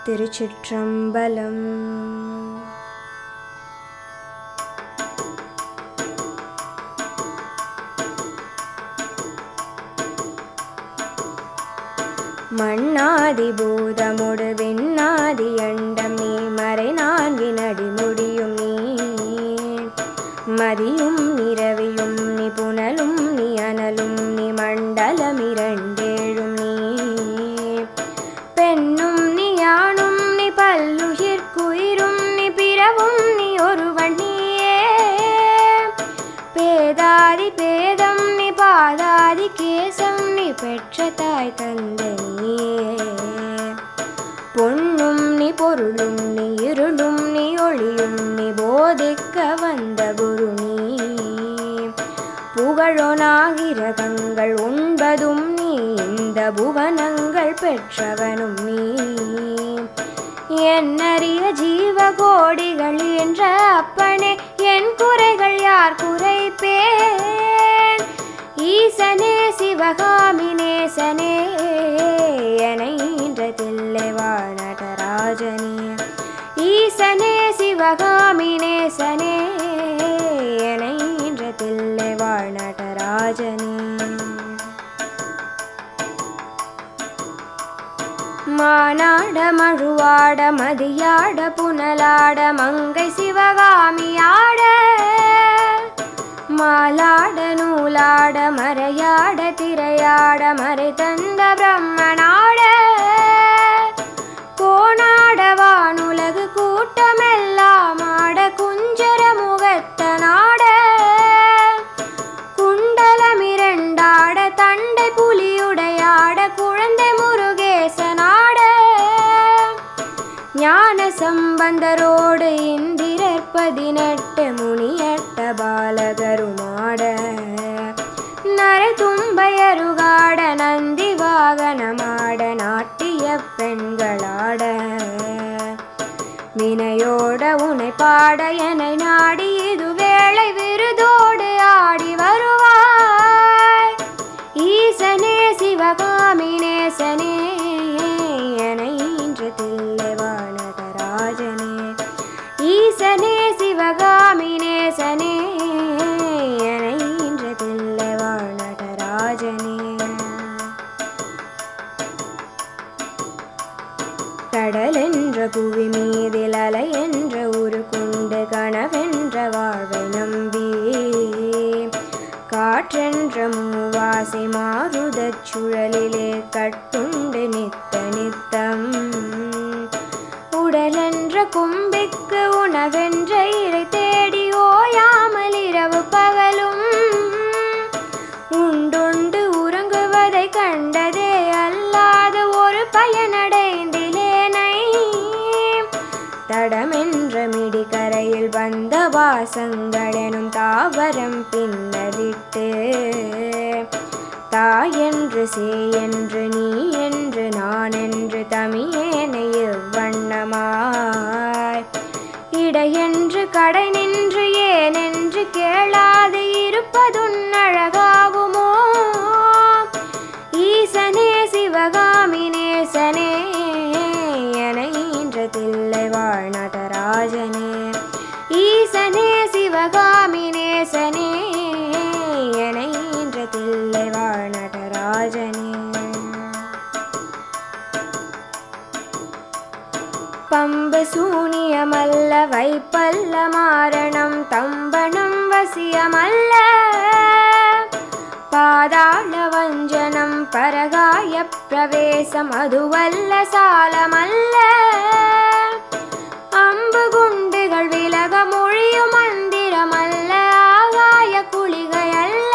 திருச்சிற்றம்பலம் மண்ணாதி பூதமுடு விண்ணாதி அண்டம் நீ மறை நான்கின் அடிமுடியும் நீ மதியும் நிறவியும் நீ புனலும் நீ அனலும் நீ மண்டலம் இரண்டேழும் நீ பெண்ணும் நீ யானும் நீ பல்லுயிர்க்குயிரும் நீ பிறவும் நீ ஒருவன் நீயே பேதாதி பேதம் நீ பாதாதி கேசம் நீ பெற்ற தாய் தந்த நீயே பொன்னும் நீ பொருளும் நீ இருளும் நீ ஒளியும் நீ போதிக்க வந்த குரு நீ புகழொனாகிரகங்கள் உண்பதும் நீ இந்த புவனங்கள் பெற்றவனும் நீ என்னறிய ஜீவ கோடிகள் என்ற அப்பனே என் குறைகள் யார் குறைப்பேன் ஈசனே சிவகாமி நேசனே எனைன்றதில்லை வாணடராஜனே ஈசனே சிவகாமி நேசனே எனைன்றதில்லை வாழ்நடராஜனே மானாட மழுவாட மதியாட புனலாட மங்கை சிவகாமியாட மாலாட நூலாட மறையாட திரையாட மறை தந்த பிரம்மனாட கோணாட வானுலகு கூட்டமெல்லாம் ஆட குஞ்சர முகத்தனாட குண்டலமிரண்டாட தண்டை புலியுடையாட குழந்தை முருகேசனாட ஞான சம்பந்தரோடு இந்திரர் பதினெட்டு முனியட்ட பாலகருமாட நர தும்பையருகாட நந்தி வாகனமாட நாட்டிய பெண்களாட வினையோட உனை பாட என்னை நாடி இது வேளை விருதோடு ஆடி வருவாய் ஈசனே சிவகாமி நேசனே எனை இன்று தில்லைவானகராஜனே ஈசனே சிவகாமி நேசனே எனை இன்று தில்லைவானகராஜனே கடல் என்ற புவி மீதில் அலை என்ற ஒரு குண்டு கனவென்ற வாழ்வை நம்பி காற்றென்ற மூவாசை மாறுதச் சுழலிலே கட்டுண்டு நித்த நித்தம் உடலென்ற கும்பிக்கு உணவென்ற இறை தேடி ஓயாமல் இரவு பகலும் உண்டுண்டு உறங்குவதை கண்டதே அல்லாத ஒரு பயனடைந்திலேனை தடமென்ற மிடிகரையில் வந்த வாசங்களெனும் தாவரம் பின்னவிட்டு தாயென்று சேயென்று நீ என்று நான் என்று தமியேனை இவ்வண்ணமாய் இடையென்று கடை நின்று ஏனென்று கேளாது இருப்பதுன் அழகாகுமோ ஈசனே சிவகாமி நேசனே எனைன்ற தில்லை வாழ்நடராஜனே ஈசனே சிவகாமி நேசனே எனைன்ற தில்லை வாழ்நடராஜனே பம்பு சூனியமல்ல வைப்பல்ல மாரணம் தம்பனம் வசியமல்ல பாதாள வஞ்சனம் பரகாய பிரவேசம் அதுவல்ல சாலமல்ல அம்பு குண்டுகள் விலக மொழியும் மந்திரமல்ல ஆகாய குளிகையல்ல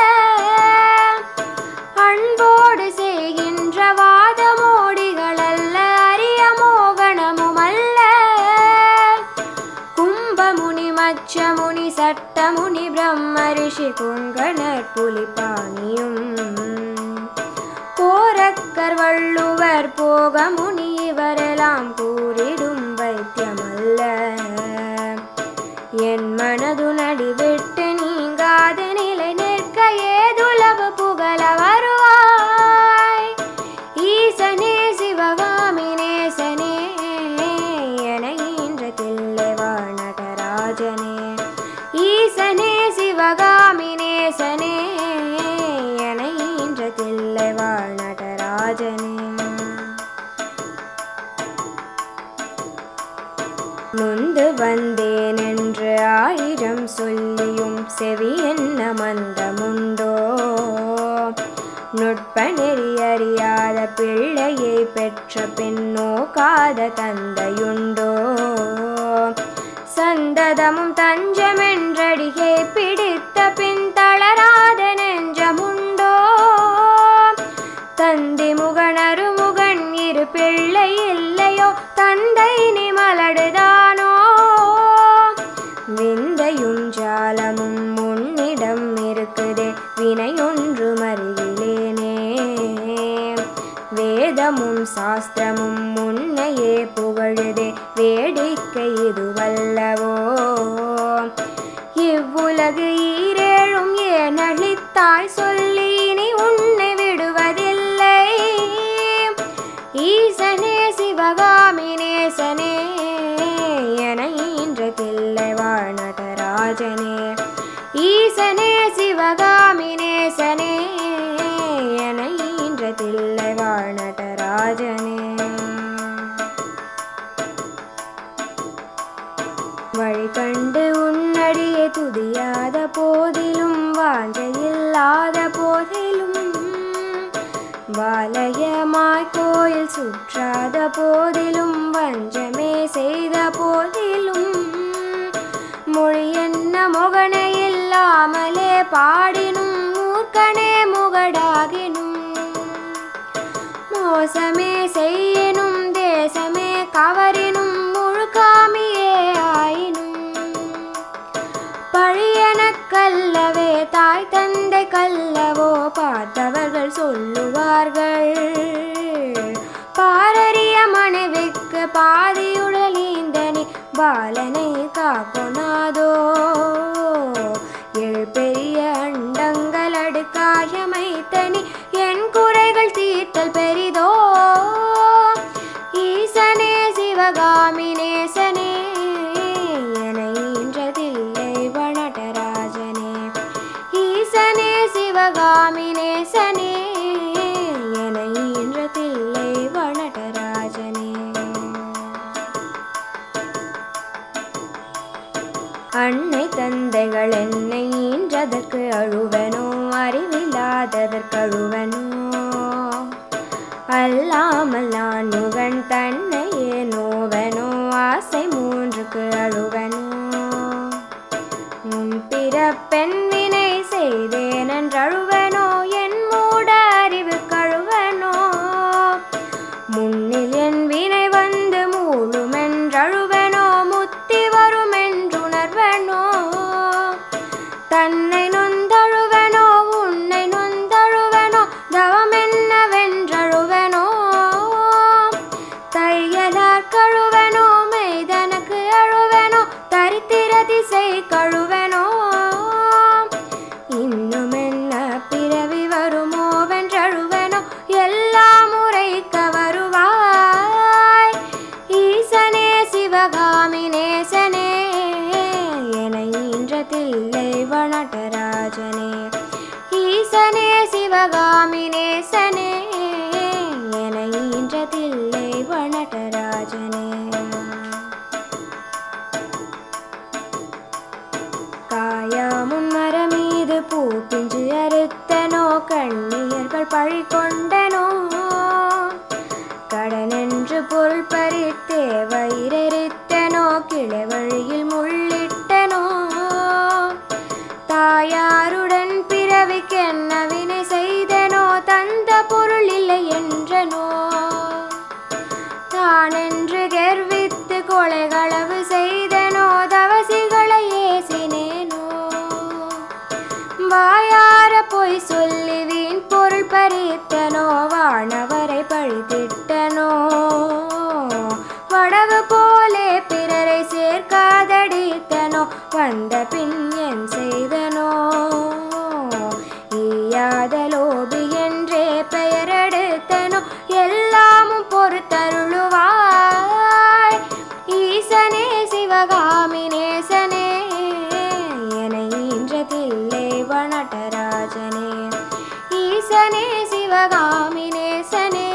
அன்போடு செய்கின்ற வாதமோடிகளல்ல அரிய மோகனமுமல்ல கும்பமுனி மச்சமுனி சட்டமுனி பிரம்ம ரிஷி குங்கணர் புலிபாணியும் கோரக்கர் வள்ளுவர் போக முனி இவரெல்லாம் கூறிடும் வைத்தியமல்ல என் மனது நடிவிட்டு நீங்காத நிலை நிற்க ஏதுலவு புகழ வருவாய் ஈசனே சிவகாமி நேசனே நடராஜனே நொந்து வந்தேன் என்று ஆயிரம் சொல்லியும் செவி என்ன மந்தமுண்டோ நுட்ப நெறி அறியாத பிள்ளையை பெற்ற பெண்ணோ காத தந்தையுண்டோ சந்ததமும் தஞ்சமென்றடியை பிடித்த பின் தளராத நெஞ்சமுண்டோ தந்தி முகன் அருமுகன் இரு பிள்ளை இல்லையோ தந்தை நீ மலடுதானோ விந்தையும் ஜாலமும் உன்னிடம் இருக்குதே வினையொன்று மறியிலேனே வேதமும் சாஸ்திரமும் உன்னையே புகழுதே வேடிக்கை இதுவல்லவோ இவ்வுலகு ஈரேழும் ஏன் அழித்தாய் சொல்லி நீ உன்னை விடுவதில்லை ஈசனே சிவகாமி நேசனே என ஈன்ற தில்லை வாழ் நடராஜனே ஈசனே சிவகாமி நேசனே என ஈன்ற தில்லை வாழ் நடராஜனே வழி கண்டு உன்னடியே துதியாத போதிலும் வாஞ்சையில்லாத போதிலும் வாலயமாய் கோயில் சுற்றாத போதிலும் வஞ்சமே செய்த போதிலும் மொழி என்ன முகனை இல்லாமலே பாடினும் மூர்க்கனே முகடாகினும் மோசமே செய்யினும் தேசமே கவரினும் முழுக்காமியே ஆயினும் பழியனக்கல்லவே தாய் தந்தை கல்லவோ பார்த்தவர்கள் சொல்லுவார்கள் பாரறிய மனைவிக்கு பாதியுடலீந்தனி பாலனை காக்கொணாதோ ஏழ் பெரிய அண்டங்கள் அடுக்காயமைத்தனி என் குறைகள் தீர்த்தல் பெரிதோ ஈசனே சிவகாமி நேசனே என ஈன்றதில்லை வனடராஜனே ஈசனே சிவகாமி நேசனே என ஈன்றதில்லை வனடராஜனே அன்னை தந்தைகள் என்னை ஈன்றதற்கு அழுவனோ அறிவில்லாததற்கு அழுவனோ அல்லாமல் நான் முகன் தன்னையே நோவனோ ஆசை மூன்றுக்கு அழுவனோ முன் பிறப்பெண் வினை செய்தேன் என்றழுவனோ என் மூட அறிவு கழுவனோ முன்னில் என் வினை வந்து மூழுமென்றழுவனோ முத்தி வருமென்றுணர்வனோ தன்னை நொந்தழுவனோ உன்னை நொந்தழுவனோ தவமென்னவென்றழுவனோ தையலார் கழுவனோ மெய்தனக்கு அழுவனோ தரித்திர திசை கழுவனோ இன்னும் என்ன பிறவி வருமோ வென்றழுவனோ எல்லாம் உரைக்க வருவாய் ஈசனே சிவகாமி நேசனே என ஈன்றதில்லை வனடராஜனே ஈசனே சிவகாமி நேசனே என ஈன்றதில்லை வனடராஜனே காயாமுன் மரமீது பூ பிஞ்சு அறுத்தனோ கண்ணீர்கள் பழி கொண்டனோ கடனென்று பொருள் பறித்தே வயிறெரித்தனோ கிளை வழியில் முள்ளிட்டனோ தாயாருடன் பிறவிக்கென்ன வினை செய்தனோ தந்த பொருள் இல்லை என்றனோ தானென்று கெர்வித்து கொலைகளவு செய்தனோ தவசிகளை ஏசினேனோ வாயார பொய் சொல்லி வீண் பொருள் பறித்தனோ வானவரை பழித்திட்டனோ வடவு போலே பிறரை சேர்க்காதடித்தனோ வந்த பின் என் செய்தனோ ஈயாத லோபி என்றே பெயரெடுத்தனோ எல்லாமும் பொறுத்தருளுவாய் ஈசனே சிவகாமி நேசனே என ஈன்றதில்லை வனடராஜனே ஈசனே சிவகாமி நேசனே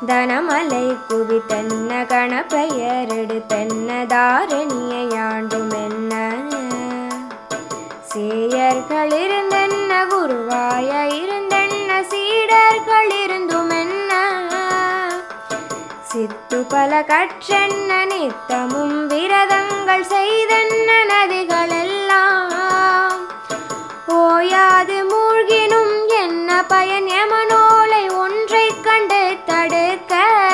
தனமலை குவித்தென்ன கணப்பெயரெடுத்தென்ன தாரணியாண்டுமென்ன சேயர்கள் இருந்தென்ன குருவாய இருந்தென்ன சீடர்கள் இருந்துமென்ன சித்து பல கற்றென்ன நித்தமும் விரதங்கள் செய்தென்ன நதிகளெல்லாம் ஓயாது மூழ்கினும் என்ன பயன் யமனோலை ஒன்றை கண்டு தடுக்க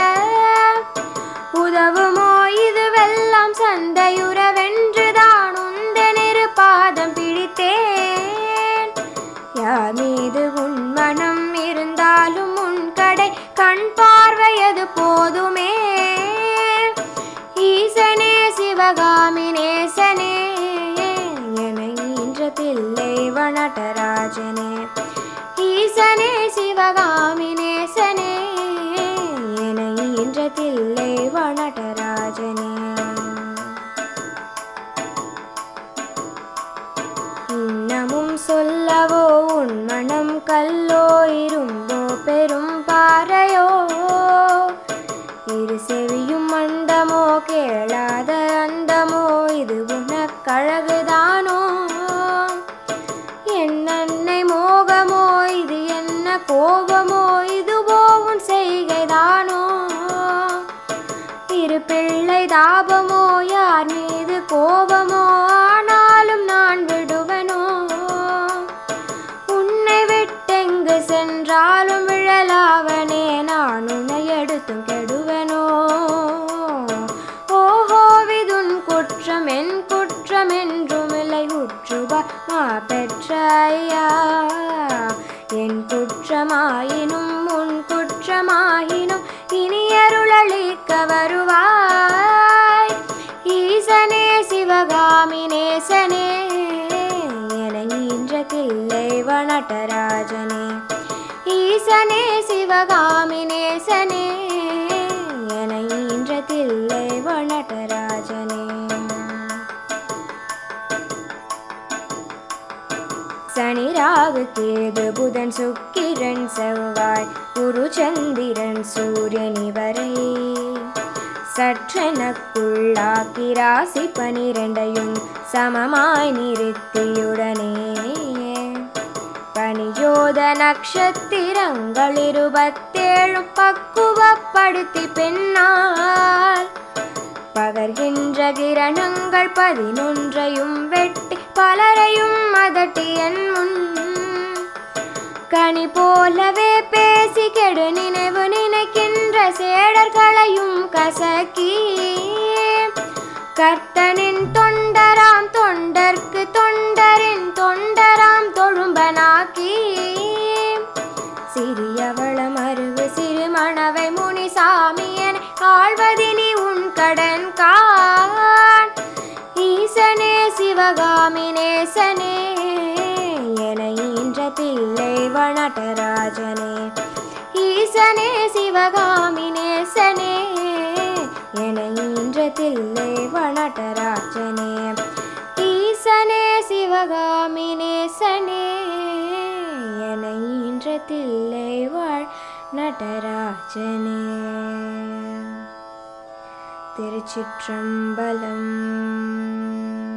உதவுமோ இதுவெல்லாம் சந்தையுறவென்றுதான் உந்தனிரு பாதம் பிடித்தேன் யார் மீது உன் மனம் இருந்தாலும் உன் கடை கண் பார்வையது போதுமே ஈசனே சிவகாமி நேசனே என ஈன்ற தில்லை வனடராஜனே ஈசனே சிவகாமி நேசனே என ஈன்ற தில்லை வனடராஜனே இன்னமும் சொல்லவோ உன் மனம் கல்லோ இரும்போ பெரும் பாறையோ இரு செவியும் மந்தமோ கேளாத அந்தமோ இது உனக்கழகுதானோ என் அன்னை மோகமோ இது என்ன கோபமோ இதுவோ உன் செய்கைதானோ இரு பிள்ளை தாபமோ யார் மீது கோபமோ ஆனாலும் நான் விடுவனோ உன்னை விட்டெங்கு சென்றாலும் விழலாவனே நான் உன்னை எடுத்தும் கெடுவனோ ஓஹோ விதுன் குற்றம் என் குற்றம் என்றுமில்லை உற்றுவா மா பெற்ற ஐயா என் குற்றமாயினும் உன் குற்றமாயினும் இனி அருளளிக்க வருவாய் ஈசனே சிவகாமி நேசனே என ஈன்ற தில்லை வனட்டராஜனே ஈசனே சிவகாமி நேசனே என ஈன்ற தில்லை வனட்டராஜனே சனி ராகு கேது புதன் சுக்கிரன் செவ்வாய் குரு சந்திரன் சூரியன் இவரை சற்றெனக்குள்ளாக்கி ராசி பனிரெண்டையும் சமமாய் நிறுத்தியுடனே பனியோத நட்சத்திரங்கள் இருபத்தேழும் பக்குவப்படுத்தி பெண்ணால் பகர்கின்ற கிரணங்கள் பதினொன்றையும் வெட்டி பலரையும் அதட்டி என் முன் கனி போலவே பேசி கெடு நினைவு நினைக்கின்ற சேடர்களையும் கசக்கி கர்த்தனின் தொண்டராம் தொண்டர்க்கு தொண்டரின் தொண்டராம் தொழும்பனாக்கி சிறியவளம் அருவு சிறுமணவை முனிசாமி என ஆழ்வதினி உன் கடன் கான் ஈசனே சிவகாமி நேசனே என ஈன்ற தில்லை வனட்டராஜனே ஈசனே சிவகாமி நேசனே என ஈன்ற தில்லை வனட்டராஜனே ஈசனே சிவகாமி நேசனே என ஈன்ற தில்லை வாழ் நடராஜனே திருச்சிற்றம்பலம்